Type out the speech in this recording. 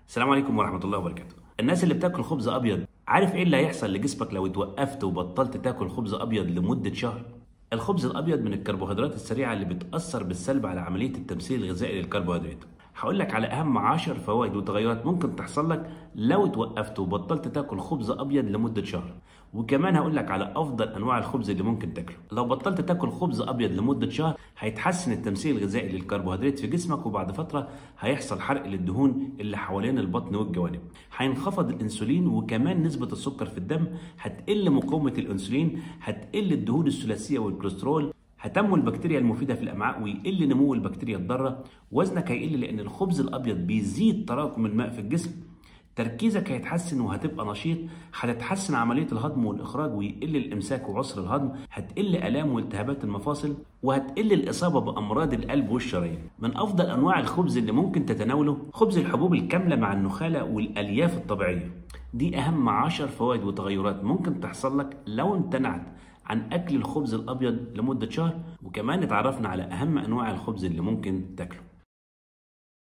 السلام عليكم ورحمة الله وبركاته. الناس اللي بتاكل خبز أبيض عارف إيه اللي هيحصل لجسمك لو اتوقفت وبطلت تاكل خبز أبيض لمدة شهر؟ الخبز الأبيض من الكربوهيدرات السريعة اللي بتأثر بالسلب على عملية التمثيل الغذائي للكربوهيدرات. هقول لك على أهم 10 فوائد وتغيرات ممكن تحصل لك لو اتوقفت وبطلت تاكل خبز أبيض لمدة شهر. وكمان هقول لك على افضل انواع الخبز اللي ممكن تاكله لو بطلت تاكل خبز ابيض لمده شهر هيتحسن التمثيل الغذائي للكربوهيدرات في جسمك وبعد فتره هيحصل حرق للدهون اللي حوالين البطن والجوانب هينخفض الانسولين وكمان نسبه السكر في الدم هتقل مقاومه الانسولين هتقل الدهون الثلاثيه والكوليسترول هتنمو البكتيريا المفيده في الامعاء ويقل نمو البكتيريا الضاره وزنك هيقل لان الخبز الابيض بيزيد تراكم الماء في الجسم تركيزك هيتحسن وهتبقى نشيط هتتحسن عملية الهضم والإخراج ويقل الإمساك وعسر الهضم هتقل آلام والتهابات المفاصل وهتقل الإصابة بأمراض القلب والشرايين من أفضل أنواع الخبز اللي ممكن تتناوله خبز الحبوب الكاملة مع النخالة والألياف الطبيعية دي أهم عشر فوائد وتغيرات ممكن تحصل لك لو امتنعت عن أكل الخبز الأبيض لمدة شهر وكمان اتعرفنا على أهم أنواع الخبز اللي ممكن تاكله